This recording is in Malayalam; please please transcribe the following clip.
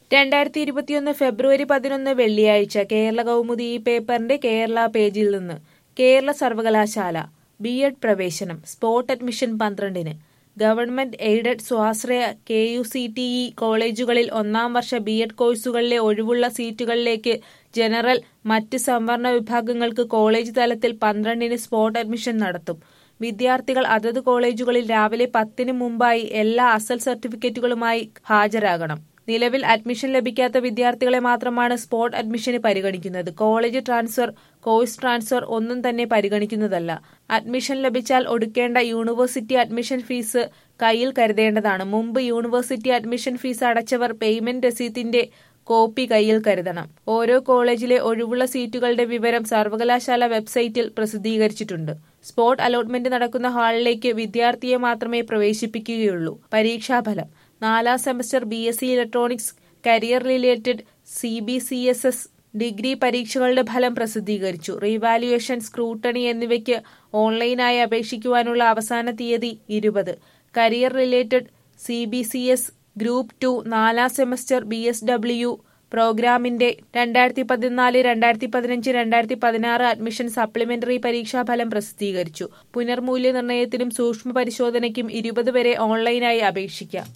രണ്ടായിരത്തി ഇരുപത്തിയൊന്ന് ഫെബ്രുവരി പതിനൊന്ന് വെള്ളിയാഴ്ച കേരള കൗമുദി ഈ പേപ്പറിന്റെ കേരള പേജിൽ നിന്ന് കേരള സർവകലാശാല ബി എഡ് പ്രവേശനം സ്പോട്ട് അഡ്മിഷൻ പന്ത്രണ്ടിന് ഗവൺമെന്റ് എയ്ഡഡ് സ്വാശ്രയ K U C T E കോളേജുകളിൽ ഒന്നാം വർഷ ബി എഡ് കോഴ്സുകളിലെ ഒഴിവുള്ള സീറ്റുകളിലേക്ക് ജനറൽ മറ്റ് സംവരണ വിഭാഗങ്ങൾക്ക് കോളേജ് തലത്തിൽ പന്ത്രണ്ടിന് സ്പോട്ട് അഡ്മിഷൻ നടത്തും വിദ്യാർത്ഥികൾ അതത് കോളേജുകളിൽ രാവിലെ പത്തിന് മുമ്പായി എല്ലാ അസൽ സർട്ടിഫിക്കറ്റുകളുമായി ഹാജരാകണം നിലവിൽ അഡ്മിഷൻ ലഭിക്കാത്ത വിദ്യാർത്ഥികളെ മാത്രമാണ് സ്പോട്ട് അഡ്മിഷന് പരിഗണിക്കുന്നത് കോളേജ് ട്രാൻസ്ഫർ കോഴ്സ് ട്രാൻസ്ഫർ ഒന്നും തന്നെ പരിഗണിക്കുന്നതല്ല അഡ്മിഷൻ ലഭിച്ചാൽ ഒടുക്കേണ്ട യൂണിവേഴ്സിറ്റി അഡ്മിഷൻ ഫീസ് കയ്യിൽ കരുതേണ്ടതാണ് മുമ്പ് യൂണിവേഴ്സിറ്റി അഡ്മിഷൻ ഫീസ് അടച്ചവർ പേയ്മെന്റ് രസീതിന്റെ കോപ്പി കയ്യിൽ കരുതണം ഓരോ കോളേജിലെ ഒഴിവുള്ള സീറ്റുകളുടെ വിവരം സർവകലാശാല വെബ്സൈറ്റിൽ പ്രസിദ്ധീകരിച്ചിട്ടുണ്ട് സ്പോട്ട് അലോട്ട്മെന്റ് നടക്കുന്ന ഹാളിലേക്ക് വിദ്യാർത്ഥിയെ മാത്രമേ പ്രവേശിപ്പിക്കുകയുള്ളൂ പരീക്ഷാഫലം നാലാം semester B S C electronics career related C B C S S degree പരീക്ഷകളുടെ ഫലം പ്രസിദ്ധീകരിച്ചു റീവാലുവേഷൻ സ്ക്രൂട്ടണി എന്നിവയ്ക്ക് ഓൺലൈനായി അപേക്ഷിക്കുവാനുള്ള അവസാന തീയതി ഇരുപത് career related C B C S group two നാലാം സെമസ്റ്റർ ബി എസ് ഡബ്ല്യു പ്രോഗ്രാമിന്റെ രണ്ടായിരത്തി പതിനാല് രണ്ടായിരത്തി പതിനഞ്ച് രണ്ടായിരത്തി പതിനാറ് അഡ്മിഷൻ സപ്ലിമെന്ററി പരീക്ഷാഫലം പ്രസിദ്ധീകരിച്ചു പുനർമൂല്യനിർണ്ണയത്തിനും സൂക്ഷ്മ പരിശോധനയ്ക്കും ഇരുപത് വരെ ഓൺലൈനായി അപേക്ഷിക്കാം